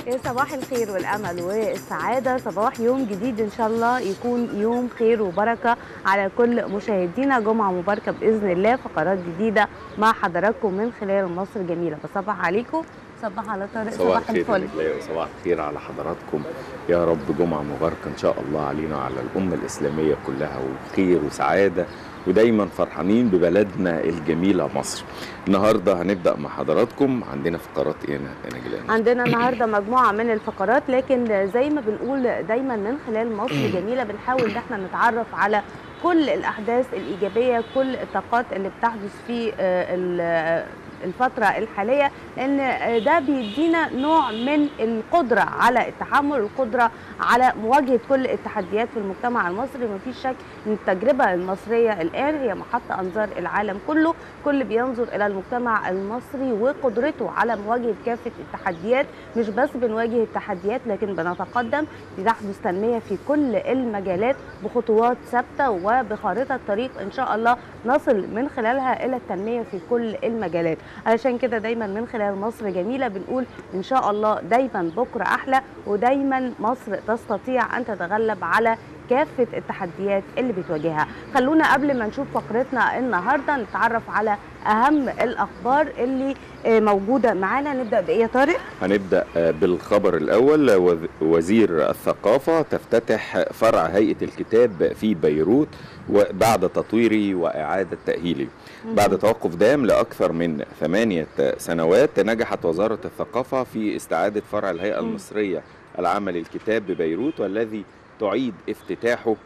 يا صباح الخير والامل والسعاده صباح يوم جديد ان شاء الله يكون يوم خير وبركه على كل مشاهدينا جمعه مباركه باذن الله فقرات جديده مع حضراتكم من خلال مصر جميله بصبح عليكم صباح على طارق صباح صباح الخير الفل يا وصباح الخير على حضراتكم يا رب جمعة مباركة إن شاء الله علينا وعلى الأمة الإسلامية كلها وخير وسعادة ودايما فرحانين ببلدنا الجميلة مصر النهاردة هنبدأ مع حضراتكم عندنا فقرات إيه يا نجلان عندنا النهارده مجموعه من الفقرات لكن زي ما بنقول دايما من خلال مصر جميله بنحاول ان احنا نتعرف على كل الاحداث الايجابيه كل الطاقات اللي بتحدث في آه، ال- الفترة الحالية لأن ده بيدينا نوع من القدرة على التحمل القدرة على مواجهة كل التحديات في المجتمع المصري مفيش شك أن التجربة المصرية الآن هي محط أنظار العالم كله كل بينظر إلى المجتمع المصري وقدرته على مواجهة كافة التحديات مش بس بنواجه التحديات لكن بنتقدم بتحدث تنمية في كل المجالات بخطوات ثابتة وبخارطة طريق إن شاء الله نصل من خلالها إلى التنمية في كل المجالات علشان كده دايما من خلال مصر جميلة بنقول إن شاء الله دايما بكرة أحلى ودايما مصر تستطيع أن تتغلب على كافة التحديات اللي بتواجهها خلونا قبل ما نشوف فقرتنا النهاردة نتعرف على أهم الأخبار اللي آه، موجودة معانا نبدأ بإيه يا طارق؟ هنبدأ آه، بالخبر الأول وز- وزير الثقافة تفتتح فرع هيئة الكتاب في بيروت وبعد تطويره وإعادة تأهيله بعد توقف دام لأكثر من ثمانية سنوات نجحت وزارة الثقافة في استعادة فرع الهيئة مم. المصرية العامة للكتاب ببيروت والذي تعيد افتتاحه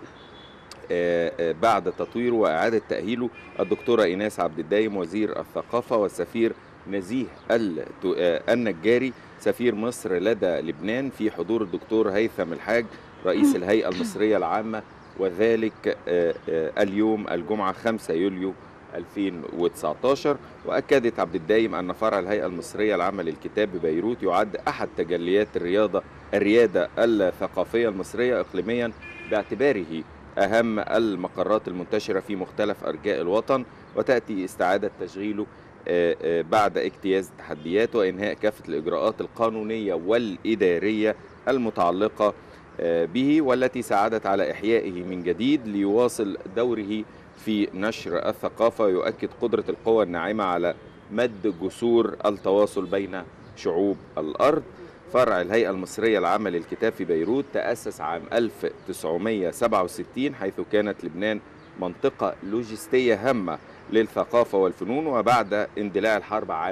آه، آه، بعد تطويره وإعادة تأهيله الدكتورة إيناس عبد الدايم وزير الثقافة والسفير نزيه الت- آه، النجاري سفير مصر لدى لبنان في حضور الدكتور هيثم الحاج رئيس الهيئة المصرية العامة وذلك آه، آه، اليوم الجمعة 5 يوليو 2019 وأكدت عبد الدايم أن فرع الهيئة المصرية العامة للكتاب ببيروت يعد أحد تجليات الرياضة الريادة الثقافية المصرية إقليميا باعتباره أهم المقرات المنتشرة في مختلف أرجاء الوطن وتأتي استعادة تشغيله آه، آه، بعد اجتياز التحديات وإنهاء كافة الإجراءات القانونية والإدارية المتعلقة آه، به والتي ساعدت على إحيائه من جديد ليواصل دوره في نشر الثقافة ويؤكد قدرة القوى الناعمة على مد جسور التواصل بين شعوب الأرض فرع الهيئة المصرية العامة للكتاب في بيروت تأسس عام 1967 حيث كانت لبنان منطقة لوجستية هامة للثقافة والفنون وبعد اندلاع الحرب عام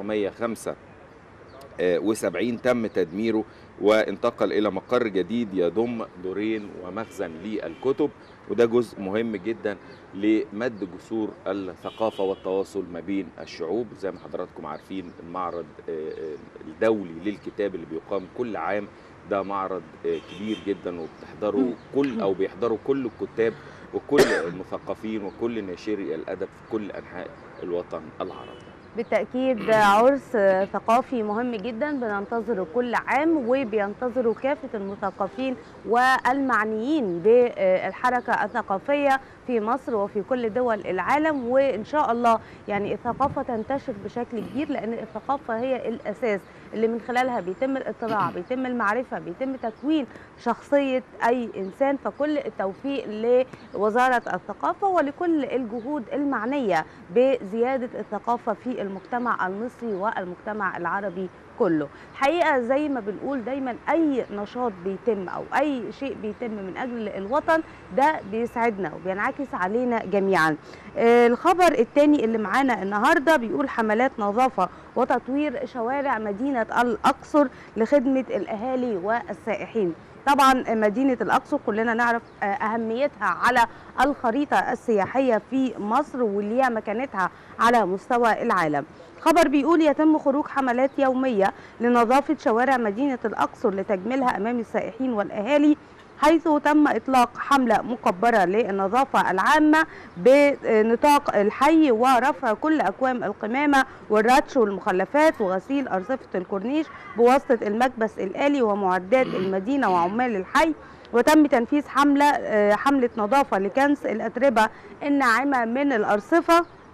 1970 تم تدميره وانتقل إلى مقر جديد يضم دورين ومخزن للكتب وده جزء مهم جدا لمد جسور الثقافة والتواصل ما بين الشعوب زي ما حضراتكم عارفين المعرض آه، آه، الدولي للكتاب اللي بيقام كل عام ده معرض آه، كبير جدا وبتحضره كل او بيحضروا كل الكتاب وكل المثقفين وكل ناشري الادب في كل انحاء الوطن العربي بالتأكيد عرس ثقافي مهم جدا بننتظره كل عام وبينتظروا كافة المثقفين والمعنيين بالحركة الثقافية في مصر وفي كل دول العالم وإن شاء الله يعني الثقافة تنتشر بشكل كبير لأن الثقافة هي الأساس اللي من خلالها بيتم الاطلاع بيتم المعرفة بيتم تكوين شخصية أي إنسان فكل التوفيق لوزارة الثقافة ولكل الجهود المعنية بزيادة الثقافة في المجتمع المصري والمجتمع العربي كله حقيقة زي ما بنقول دايما أي نشاط بيتم أو أي شيء بيتم من أجل الوطن ده بيسعدنا وبينعكس علينا جميعا آه، الخبر الثاني اللي معانا النهاردة بيقول حملات نظافة وتطوير شوارع مدينة الأقصر لخدمة الأهالي والسائحين طبعا مدينة الأقصر كلنا نعرف آه، أهميتها على الخريطة السياحية في مصر واللي هي مكانتها على مستوى العالم خبر بيقول يتم خروج حملات يومية لنظافة شوارع مدينة الأقصر لتجميلها أمام السائحين والأهالي حيث تم إطلاق حملة مكبرة للنظافة العامة بنطاق الحي ورفع كل أكوام القمامة والراتش والمخلفات وغسيل أرصفة الكورنيش بواسطة المكبس الآلي ومعدات المدينة وعمال الحي وتم تنفيذ حملة آه، حملة نظافة لكنس الأتربة الناعمة من الأرصفة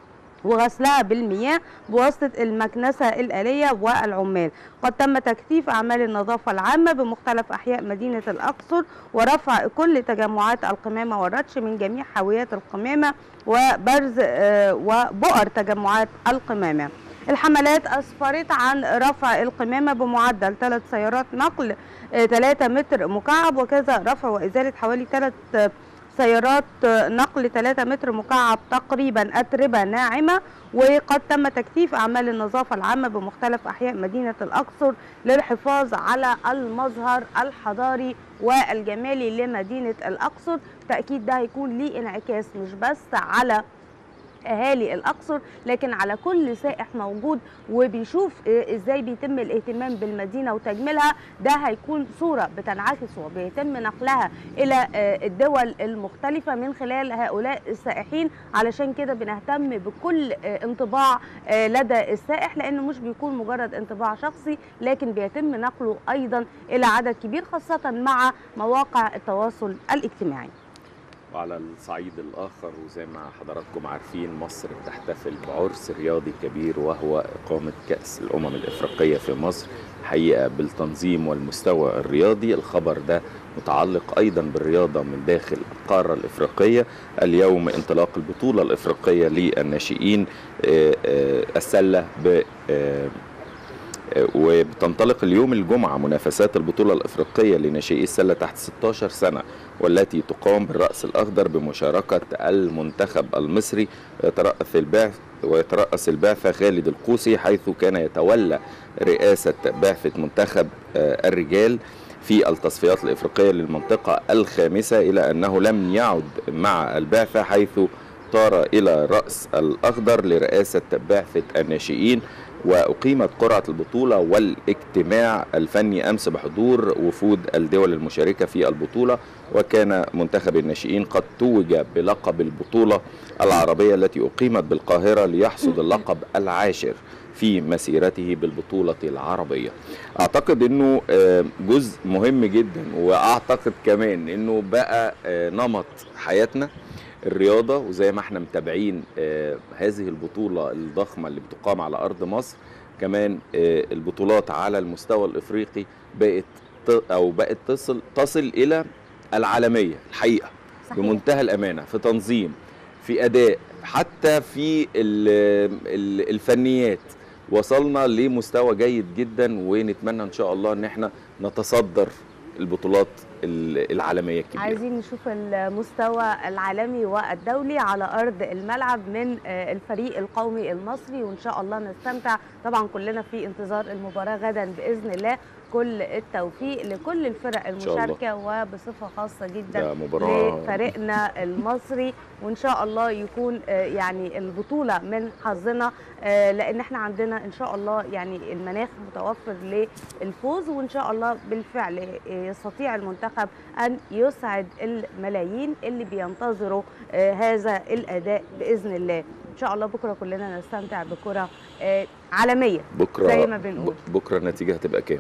وغسلها بالمياه بواسطة المكنسة الآلية والعمال قد تم تكثيف أعمال النظافة العامة بمختلف أحياء مدينة الأقصر ورفع كل تجمعات القمامة والردش من جميع حاويات القمامة وبرز آه، وبؤر تجمعات القمامة الحملات أسفرت عن رفع القمامة بمعدل ثلاث سيارات نقل 3 متر مكعب وكذا رفع وإزالة حوالي ثلاث سيارات نقل 3 متر مكعب تقريبا أتربة ناعمة وقد تم تكثيف أعمال النظافة العامة بمختلف أحياء مدينة الأقصر للحفاظ على المظهر الحضاري والجمالي لمدينة الأقصر تأكيد ده هيكون ليه انعكاس مش بس على اهالي الاقصر لكن على كل سائح موجود وبيشوف آه، ازاي بيتم الاهتمام بالمدينه وتجميلها ده هيكون صوره بتنعكس وبيتم نقلها الى آه، الدول المختلفه من خلال هؤلاء السائحين علشان كده بنهتم بكل آه، انطباع آه، لدى السائح لانه مش بيكون مجرد انطباع شخصي لكن بيتم نقله ايضا الى عدد كبير خاصه مع مواقع التواصل الاجتماعي وعلى الصعيد الآخر وزي ما حضراتكم عارفين مصر بتحتفل بعرس رياضي كبير وهو إقامة كأس الأمم الإفريقية في مصر حقيقة بالتنظيم والمستوى الرياضي الخبر ده متعلق أيضا بالرياضة من داخل القارة الإفريقية اليوم انطلاق البطولة الإفريقية للناشئين آه، آه، السلة ب آه، آه، وبتنطلق اليوم الجمعة منافسات البطولة الإفريقية لناشئي السلة تحت 16 سنة والتي تقام بالرأس الأخضر بمشاركة المنتخب المصري يترأس البعث ويترأس البعثة خالد القوسي حيث كان يتولى رئاسة بعثة منتخب آه، الرجال في التصفيات الإفريقية للمنطقة الخامسة إلى أنه لم يعد مع البعثة حيث طار إلى رأس الأخضر لرئاسة بعثة الناشئين وأقيمت قرعة البطولة والاجتماع الفني أمس بحضور وفود الدول المشاركة في البطولة وكان منتخب الناشئين قد توج بلقب البطولة العربية التي أقيمت بالقاهرة ليحصد اللقب العاشر في مسيرته بالبطولة العربية أعتقد أنه آه، جزء مهم جدا وأعتقد كمان أنه بقى آه، نمط حياتنا الرياضة وزي ما احنا متابعين آه، هذه البطولة الضخمة اللي بتقام على أرض مصر كمان آه، البطولات على المستوى الإفريقي بقت ت- أو بقت تصل تصل إلى العالمية الحقيقة صحيح. بمنتهى الأمانة في تنظيم في أداء حتى في ال- ال- الفنيات وصلنا لمستوى جيد جدا ونتمنى ان شاء الله ان احنا نتصدر البطولات ال- العالميه الكبيره عايزين نشوف المستوى العالمي والدولي على ارض الملعب من آه، الفريق القومي المصري وان شاء الله نستمتع طبعا كلنا في انتظار المباراه غدا باذن الله كل التوفيق لكل الفرق شاء الله. المشاركه وبصفه خاصه جدا ده مباراه لفريقنا المصري وان شاء الله يكون آه، يعني البطوله من حظنا آه، لان احنا عندنا ان شاء الله يعني المناخ متوفر للفوز وان شاء الله بالفعل آه، يستطيع المنتخب ان يسعد الملايين اللي بينتظروا آه، هذا الاداء باذن الله ان شاء الله بكره كلنا نستمتع بكره آه، عالميه بكره زي ما بنقول. ب- بكره النتيجه هتبقى كام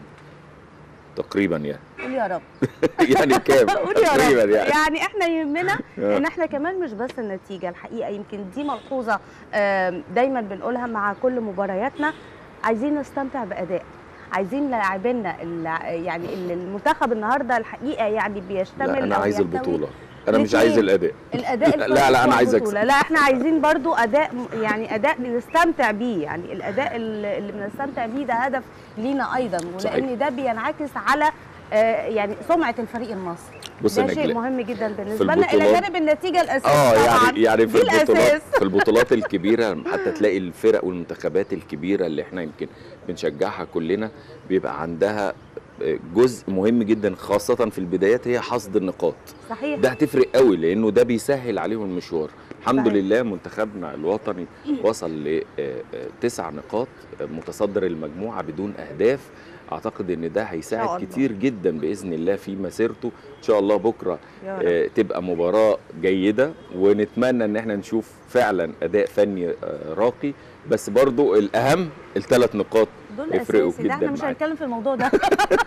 تقريبا يعني قول يا رب يعني كام قول يا تقريبا رب يعني يعني احنا يهمنا آه. ان احنا كمان مش بس النتيجه الحقيقه يمكن دي ملحوظه آم، دايما بنقولها مع كل مبارياتنا عايزين نستمتع باداء عايزين لاعبينا الع- يعني ال- المنتخب النهارده الحقيقه يعني بيشتمل لا انا أو عايز يحتوي البطوله انا مش الاتنين. عايز الاداء الاداء لا، الفردي لا، أنا عايز والبطولة. أكسب. لا احنا عايزين برضو اداء م- يعني اداء بنستمتع بيه يعني الاداء اللي اللي بنستمتع بيه ده هدف لينا ايضا صحيح. ولان ده بينعكس على آه، يعني سمعه الفريق المصري بص ده يا شيء نجلاء، مهم جدا بالنسبه لنا البطولات- الى جانب النتيجه الاساسيه اه طبعا يعني يعني في دي البطولات الاساس في البطولات الكبيره حتى تلاقي الفرق والمنتخبات الكبيره اللي احنا يمكن بنشجعها كلنا بيبقى عندها جزء مهم جدا خاصه في البدايات هي حصد النقاط صحيح ده هتفرق قوي لانه ده بيسهل عليهم المشوار الحمد صحيح. لله منتخبنا الوطني وصل لتسع نقاط آه، متصدر المجموعه بدون اهداف اعتقد ان ده إن شاء هيساعد الله. كتير جدا باذن الله في مسيرته ان شاء الله بكره يا رب. آه، تبقى مباراه جيده ونتمنى ان احنا نشوف فعلا اداء فني آه، راقي بس برضو الاهم الثلاث نقاط دول يفرقوا اساسي ده احنا جداً مش معاك. هنتكلم في الموضوع ده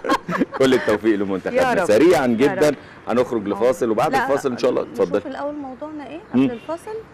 كل التوفيق يا لمنتخبنا رب. سريعا يا جدا رب. هنخرج لفاصل وبعد لا، الفاصل ان شاء الله اتفضل نشوف الاول موضوعنا ايه مم. قبل الفاصل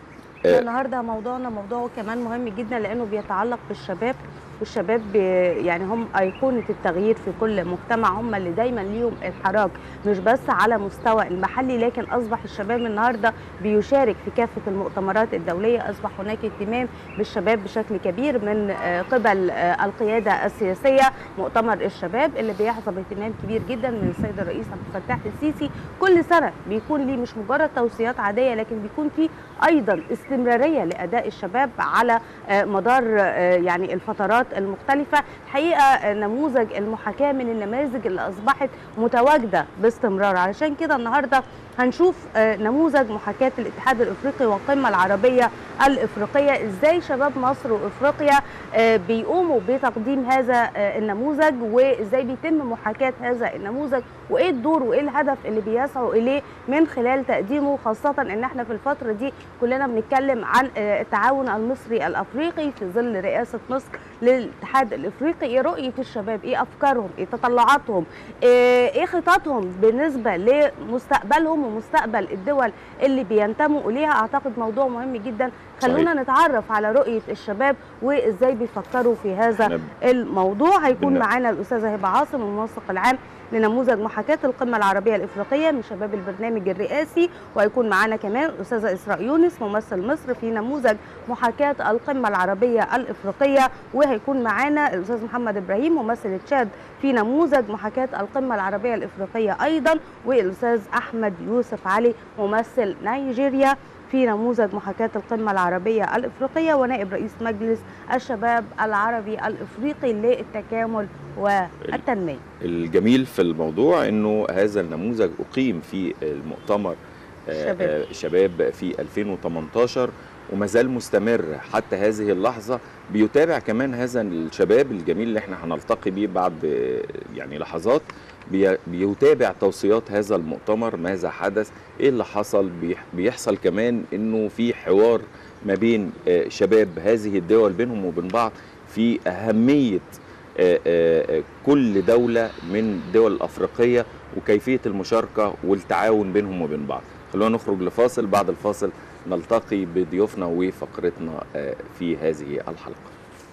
آه. النهارده موضوعنا موضوع كمان مهم جدا لانه بيتعلق بالشباب والشباب ب- يعني هم أيقونة التغيير في كل مجتمع هم اللي دايما ليهم الحراك مش بس على مستوى المحلي لكن أصبح الشباب النهاردة بيشارك في كافة المؤتمرات الدولية أصبح هناك اهتمام بالشباب بشكل كبير من آه، قبل آه، القيادة السياسية مؤتمر الشباب اللي بيحظى باهتمام كبير جدا من السيد الرئيس عبد الفتاح السيسي كل سنة بيكون ليه مش مجرد توصيات عادية لكن بيكون في أيضا استمرارية لأداء الشباب على آه، مدار آه، يعني الفترات المختلفة الحقيقة آه، نموذج المحاكاة من النماذج اللي أصبحت متواجدة باستمرار علشان كده النهاردة هنشوف آه، نموذج محاكاة الاتحاد الإفريقي والقمة العربية الإفريقية إزاي شباب مصر وإفريقيا آه، بيقوموا بتقديم هذا آه، النموذج وإزاي بيتم محاكاة هذا النموذج وإيه الدور وإيه الهدف اللي بيسعوا إليه من خلال تقديمه خاصة إن إحنا في الفترة دي كلنا بنتكلم عن آه، التعاون المصري الأفريقي في ظل رئاسة مصر للاتحاد الإفريقي إيه رؤية الشباب إيه أفكارهم إيه تطلعاتهم إيه إيه خططهم بالنسبة لمستقبلهم ومستقبل الدول اللي بينتموا إليها أعتقد موضوع مهم جدا خلونا نتعرف على رؤية الشباب وإزاي بيفكروا في هذا إحنا الموضوع هيكون بن- معانا الأستاذة هبة عاصم المنسق العام لنموذج محاكاة القمة العربية الإفريقية من شباب البرنامج الرئاسي وهيكون معانا كمان الأستاذة إسراء يونس ممثل مصر في نموذج محاكاة القمة العربية الإفريقية وهيكون معانا الأستاذ محمد إبراهيم ممثل تشاد في نموذج محاكاة القمة العربية الإفريقية أيضا والأستاذ أحمد يوسف علي ممثل نيجيريا في نموذج محاكاة القمة العربية الإفريقية ونائب رئيس مجلس الشباب العربي الإفريقي للتكامل والتنمية الجميل في الموضوع انه هذا النموذج اقيم في المؤتمر آه، شباب. آه، شباب في 2018 وما زال مستمر حتى هذه اللحظه بيتابع كمان هذا الشباب الجميل اللي احنا هنلتقي بيه بعد آه، يعني لحظات بي- بيتابع توصيات هذا المؤتمر ماذا حدث ايه اللي حصل بيح- بيحصل كمان انه في حوار ما بين آه، شباب هذه الدول بينهم وبين بعض في اهميه آه، آه، آه، كل دولة من الدول الأفريقية وكيفية المشاركة والتعاون بينهم وبين بعض خلونا نخرج لفاصل بعد الفاصل نلتقي بضيوفنا وفقرتنا آه، في هذه الحلقة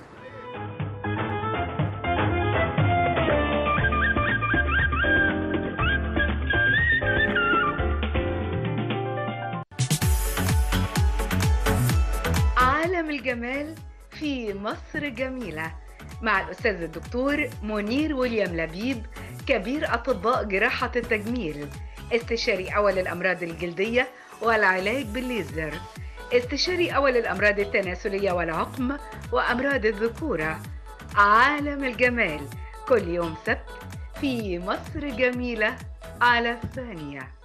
عالم الجمال في مصر جميلة مع الأستاذ الدكتور منير ويليام لبيب كبير أطباء جراحة التجميل استشاري أول الأمراض الجلدية والعلاج بالليزر استشاري أول الأمراض التناسلية والعقم وأمراض الذكورة عالم الجمال كل يوم سبت في مصر جميلة على الثانية